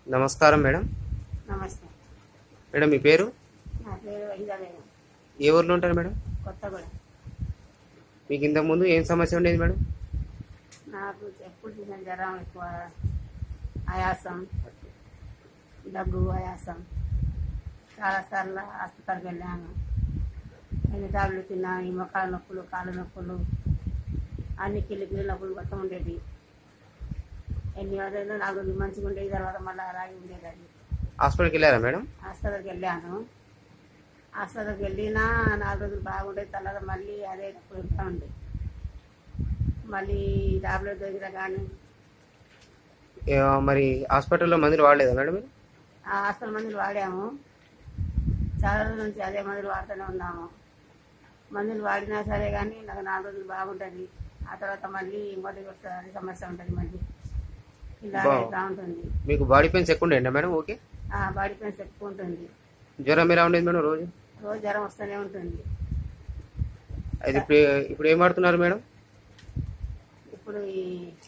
నమస్కారం మేడం నమస్తే మేడం మీ పేరు నా పేరు వహిదా మేడం ఏ ఊర్లో ఉంటారు మేడం కొత్తగూడెం మీకు ఇంతకుముందు ఏం సమస్య ఉండేది మేడం నాకు ఎప్పుడు చూసిన జ్వరం ఎక్కువ ఆయాసం దగ్గు ఆయాసం చాలాసార్లు హాస్పిటల్కి వెళ్ళాను ఎన్ని టాబ్లెట్ తిన్నాను ఈ మొక్కల నొప్పులు కాళ్ళ నొప్పులు అన్ని కిల్లి కిల్లి నొప్పులు మొత్తం ఉండేది ఎన్ని రోజులు నాలుగు రోజులు మంచిగా ఉండేది తర్వాత మళ్ళీ అలాగే ఉండేది అది హాస్పిటల్కి వెళ్ళారా మేడం హాస్పిటల్కి వెళ్ళాను హాస్పిటల్కి వెళ్ళినా నాలుగు రోజులు బాగుండేది తర్వాత మళ్ళీ అదే నొప్పులు ఉంటా ఉంది మళ్ళీ టాబ్లెట్ దగ్గర కానీ ఏ, మరి హాస్పిటల్లో మందులు వాడలేదా మేడం మీరు ఆ హాస్పిటల్ మందులు వాడాము చాలా రోజుల నుంచి అదే మందులు వాడుతూనే ఉన్నాము మందులు వాడినా సరే కానీ నాకు నాలుగు రోజులు బాగుంటుంది ఆ తర్వాత మళ్ళీ మొదటి వస్తుంది అదే సమస్య ఉంటుంది మళ్ళీ ఇలా బా. అవుతా ఉంటుంది మీకు బాడీ పెయిన్స్ ఎక్కువ ఉండేనా మేడం ఓకే ఆ బాడీ పెయిన్స్ ఎక్కువ ఉంటుంది జ్వరం ఎలా ఉండేది మేడం రోజు రోజు జ్వరం వస్తూనే ఉంటుంది అయితే ఇప్పుడు ఇప్పుడు ఏం వాడుతున్నారు మేడం ఇప్పుడు ఈ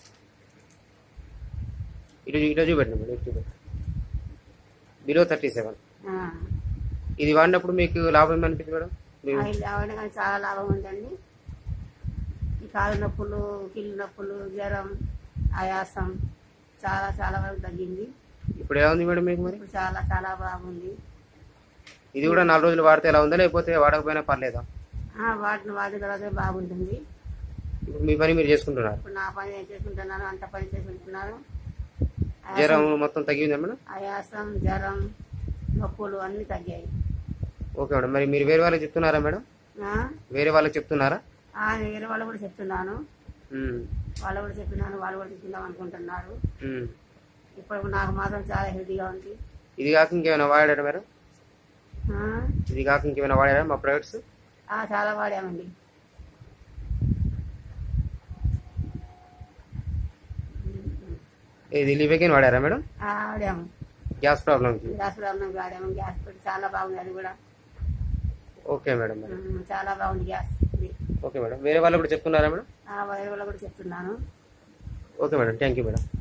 ఈరోజు ఈరోజు చూపెట్టండి మేడం ఇటు చూపెట్టండి బిలో థర్టీ సెవెన్ ఆ, ఇది వాడినప్పుడు మీకు లాభం ఏమనిపించింది మేడం మీరు ఆయిల్ ఆవిడ కానీ చాలా లాభం ఉందండి ఈ కాలు నొప్పులు కిల్లు నొప్పులు జ్వరం ఆయాసం చాలా చాలా వరకు తగ్గింది ఇప్పుడు ఎలా ఉంది మేడం మీకు మరి ఇప్పుడు చాలా చాలా బాగుంది ఇది కూడా నాలుగు రోజులు వాడితే ఎలా ఉందా లేకపోతే వాడకపోయినా పర్లేదా ఆ, వాటిని వాడిన తర్వాత బాగుంటుంది ఇప్పుడు మీ పని మీరు చేసుకుంటున్నారు ఇప్పుడు నా పని నేను చేసుకుంటున్నాను అంత పని చేసుకుంటున్నాను జ్వరం ఆయాసం- మొత్తం తగ్గిందా మేడం ఆయాసం జ్వరం నొప్పులు అన్నీ తగ్గాయి ఓకే మేడం మరి మీరు వేరే వాళ్ళకి చెప్తున్నారా మేడం ఆ, వేరే వాళ్ళకి చెప్తున్నారా ఆ, వేరే వాళ్ళు కూడా చెప్తున్నాను ఉమ్, వాళ్ళు కూడా చెప్తున్నాను వాళ్ళు కూడా చెప్తున్నాం అనుకుంటున్నారు ఉమ్. ఇప్పుడు నాకు మాత్రం చాలా హెల్తీగా ఉంది ఇది కాక ఇంకేమైనా వాడారా మేడం ఆ, ఇది కాక ఇంకేమైనా వాడారా మా ప్రొడక్ట్స్ ఆ, చాలా వాడామండి ఇది లివెగిన్ వాడారా మేడం ఆ, వాడాము గ్యాస్ ప్రాబ్లంకి గ్యాస్ ప్రాబ్లం వాడాము గ్యాస్ పెట్టి చాలా బాగుంది అది కూడా ఓకే మేడం మేడం ఉమ్, చాలా బాగుంది గ్యాస్ ఇది ఓకే మేడం వేరే వాళ్ళు కూడా చెప్తున్నారా మేడం ఆ, వేరే వాళ్ళు కూడా చెప్తున్నాను okay madam thank you madam